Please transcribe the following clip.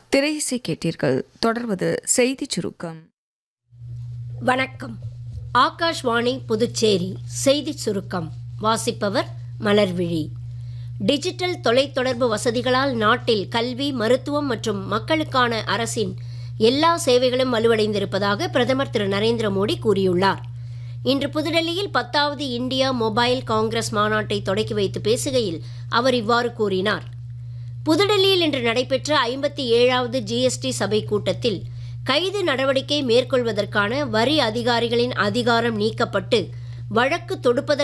திரையிசை கேட்டீர்கள் தொடர்வது செய்திச் சுருக்கம் வணக்கம் ஆகாஷ்வாணி புதுச்சேரி செய்திச் சுருக்கம் வாசிப்பவர் மலர்விழி டிஜிட்டல் தொலைத்தொடர்பு வசதிகளால் நாட்டில் கல்வி மருத்துவம் மற்றும் மக்களுக்கான அரசின் எல்லா சேவைகளும் வலுவடைந்திருப்பதாக பிரதமர் திரு நரேந்திர மோடி கூறியுள்ளார் இன்று புதுடெல்லியில் பத்தாவது இந்தியா மொபைல் காங்கிரஸ் மாநாட்டை தொடக்கி வைத்து பேசுகையில் அவர் இவ்வாறு கூறினார் புதுடெல்லியில் இன்று நடைபெற்ற ஐம்பத்தி ஏழாவது ஜிஎஸ்டி சபை கூட்டத்தில் கைது நடவடிக்கை மேற்கொள்வதற்கான வரி அதிகாரிகளின் அதிகாரம் நீக்கப்பட்டு வழக்கு தொடுப்பதற்கு